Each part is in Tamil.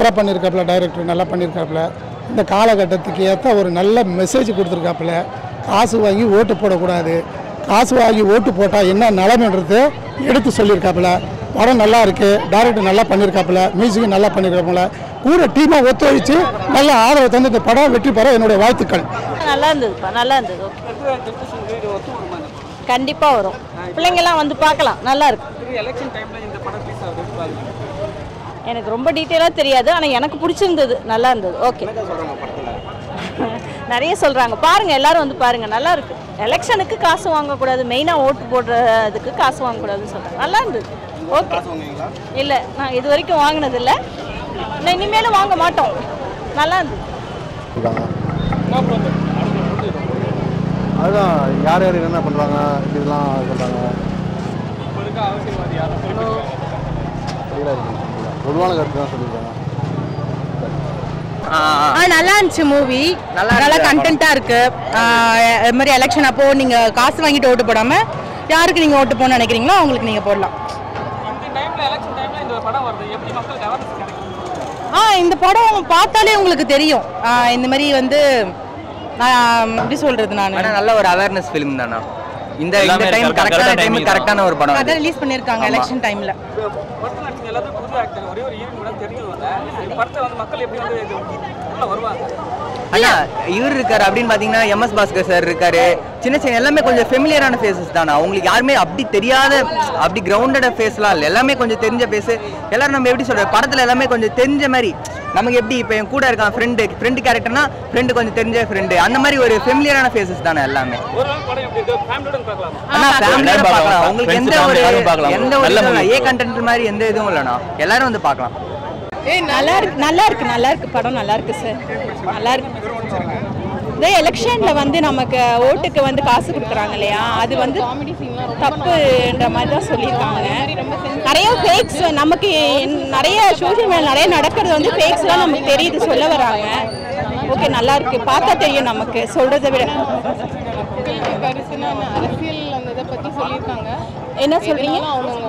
சூப்பராக பண்ணியிருக்காப்புல டைரக்டர் நல்லா பண்ணியிருக்காப்புல இந்த காலகட்டத்துக்கு ஏற்ற ஒரு நல்ல மெசேஜ் கொடுத்துருக்காப்புல காசு வாங்கி ஓட்டு போடக்கூடாது காசு வாங்கி ஓட்டு போட்டால் என்ன நிலமைன்றது எடுத்து சொல்லியிருக்காப்புல படம் நல்லா இருக்கு டைரக்டர் நல்லா பண்ணியிருக்காப்புல மியூசிக் நல்லா பண்ணியிருக்காப்புல கூட டீமாக ஒத்துழைச்சு நல்ல ஆதரவு தந்து இந்த படம் வெற்றி பெற என்னுடைய வாழ்த்துக்கள் நல்லா இருந்ததுப்பா நல்லா இருந்தது ஓகே கண்டிப்பாக வரும் பிள்ளைங்கெல்லாம் வந்து பார்க்கலாம் நல்லா இருக்கு எலெக்ஷன் டைம்ல இந்த படம் ரிலீஸ் ஆகுது எப்படி பாருங்க எனக்கு ரொம்ப டீட்டெயிலாக தெரியாது ஆனால் எனக்கு பிடிச்சிருந்தது நல்லா இருந்தது ஓகே நிறைய சொல்கிறாங்க பாருங்க எல்லாரும் வந்து பாருங்க நல்லா இருக்கு எலெக்ஷனுக்கு காசு வாங்கக்கூடாது மெயினாக ஓட்டு போடுறதுக்கு காசு வாங்கக்கூடாதுன்னு சொல்கிறாங்க நல்லா இருந்தது ஓகே இல்லை நான் இது வரைக்கும் வாங்கினது இல்லை நான் இனிமேலும் வாங்க மாட்டோம் நல்லா இருந்தது அதுதான் யார் யார் என்ன பண்ணுறாங்க இதெல்லாம் சொல்கிறாங்க உங்களுக்கு அவசியவாதி யாரும் தெரியல பொதுவான கருத்து தான் சொல்லியிருக்காங்க ஆ நல்லா இருந்துச்சு மூவி நல்லா கண்டென்ட்டா இருக்கு ஆ, இது மாதிரி எலெக்ஷன் அப்போ நீங்க காசு வாங்கிட்டு ஓட்டு போடாம யாருக்கு நீங்க ஓட்டு போகணும்னு நினைக்கிறீங்களோ அவங்களுக்கு நீங்க போடலாம் இந்த டைம்ல எலெக்ஷன் டைம்ல இந்த படம் வருது எப்படி மக்களுக்கு அவேர்னஸ் கிடைக்கும் ஆ இந்த படம் பார்த்தாலே உங்களுக்கு தெரியும் ஆ, இந்த மாதிரி வந்து நான் எப்படி சொல்றது நான் ஆனா நல்ல ஒரு அவேர்னஸ் ஃபிலிம் தானா இந்த இந்த டைம் கரெக்டான டைம் கரெக்டான ஒரு படம் அதான் ரிலீஸ் பண்ணிருக்காங்க எலெக்ஷன் டைம்ல படத்தில் நடிச்ச எல்லாத்துக்கும் புது ஆக்டர் ஒரே ஒரு ஈவெண்ட் கூட தெரியும் இந்த படத்தை வந்து மக்கள் எப்படி வந்து இது உள்ள வருவாங்க அண்ணா இவர் இருக்காரு அப்படின்னு பாத்தீங்கன்னா எம்எஸ் பாஸ்கர் சார் இருக்காரு சின்ன சின்ன எல்லாமே கொஞ்சம் ஃபெமிலியரான ஃபேஸஸ் தானே அவங்களுக்கு யாருமே அப்படி தெரியாத அப்படி கிரவுண்டட் ஃபேஸ்லாம் இல்லை எல்லாமே கொஞ்சம் தெரிஞ்ச ஃபேஸ் எல்லாரும் நம்ம எப்படி சொல்றது படத்துல எல்லாமே கொஞ்சம் தெரிஞ்ச மாதிரி நமக்கு எப்படி இப்போ என் கூட இருக்கான் ஃப்ரெண்டு ஃப்ரெண்டு கேரக்டர்னா ஃப்ரெண்டு கொஞ்சம் தெரிஞ்ச ஃப்ரெண்டு அந்த மாதிரி ஒரு ஃபெமிலியரான ஃபேஸஸ் தானே எல்லாமே ஒரு நாள் படம் எப்படி இருக்கு ஃபேமிலியோட பார்க்கலாம் ஆனா ஃபேமிலியோட பார்க்கலாம் உங்களுக்கு எந்த ஒரு பார்க்கலாம். எந்த ஒரு நல்ல இதுவும் இல்லை. movie. ஏ கண்டென்ட் மாதிரி எந்த இதுவும் இல்லைண்ணா எல்லாரும் வந்து பார்க்கலாம் ஏய் நல்லா இருக்கு நல்லா இருக்கு நல்லா இருக்கு படம் நல்லா இருக்கு சார் நல்லா இருக்கு இந்த எலெக்ஷன்ல வந்து நமக்கு ஓட்டுக்கு வந்து காசு கொடுக்குறாங்க இல்லையா அது வந்து தப்புன்ற மாதிரி தான் சொல்லியிருக்காங்க நிறைய ஃபேக்ஸ் நமக்கு நிறைய சோஷியல் மீடியா நிறைய நடக்கிறது வந்து ஃபேக்ஸ்லாம் நமக்கு தெரியுது சொல்ல வராங்க ஓகே நல்லா இருக்கு பார்த்தா தெரியும் நமக்கு சொல்றதை விட அரசியல் அந்த இதை பத்தி சொல்லியிருக்காங்க என்ன சொல்றீங்க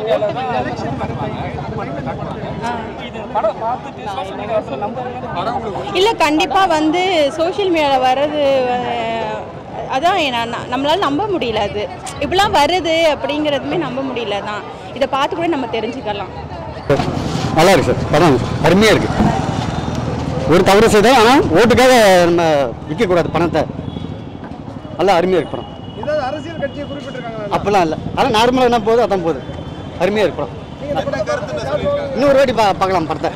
இது படம் பார்த்துட்டு சோஷியல் மீடியாவில் நம்ப படம் இல்லை கண்டிப்பாக வந்து சோஷியல் மீடியாவில் வர்றது அஹ், அதான் நான் ந- நம்மளால நம்ப முடியல அது இப்படிலாம் வருது அப்படிங்கிறதுமே நம்ப முடியல தான் இதை பார்த்து கூட நம்ம தெரிஞ்சுக்கலாம் நல்லா இருக்கு சார் படம் அருமையாக இருக்கு ஒரு தவறு செய்தோம் ஆனால் ஓட்டுக்காக நம்ம விற்கக்கூடாது பணத்தை நல்லா அருமையாக இருக்கு படம் ஏதாவது அரசியல் கட்சியை குறிப்பிட்டிருக்காங்க அப்போல்லாம் இல்லை ஆனால் நார்மலாக என்ன போகுது அதான் போகுது அருமையாக இருக்கு படம் இன்னொரு வாட்டி பா பார்க்கலாம் படத்தை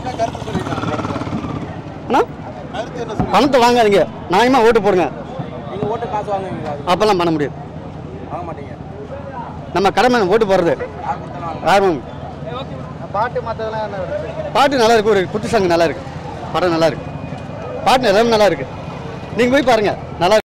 அண்ணா பணத்தை வாங்காதீங்க நியாயமாக ஓட்டு போடுங்க நீங்க ஓட்டு காசு வாங்குவீங்களா அப்போல்லாம் பண்ண முடியாது வாங்க மாட்டீங்க நம்ம கடமை ஓட்டு போடுறது ஆர்வம் பாட்டு மற்றதெல்லாம் பாட்டு நல்லா இருக்கு ஒரு குத்து சாங் நல்லா இருக்கு படம் நல்லா இருக்கு பாட்டு எல்லாமே நல்லா இருக்கு நீங்கள் போய் பாருங்க நல்லா இருக்கு.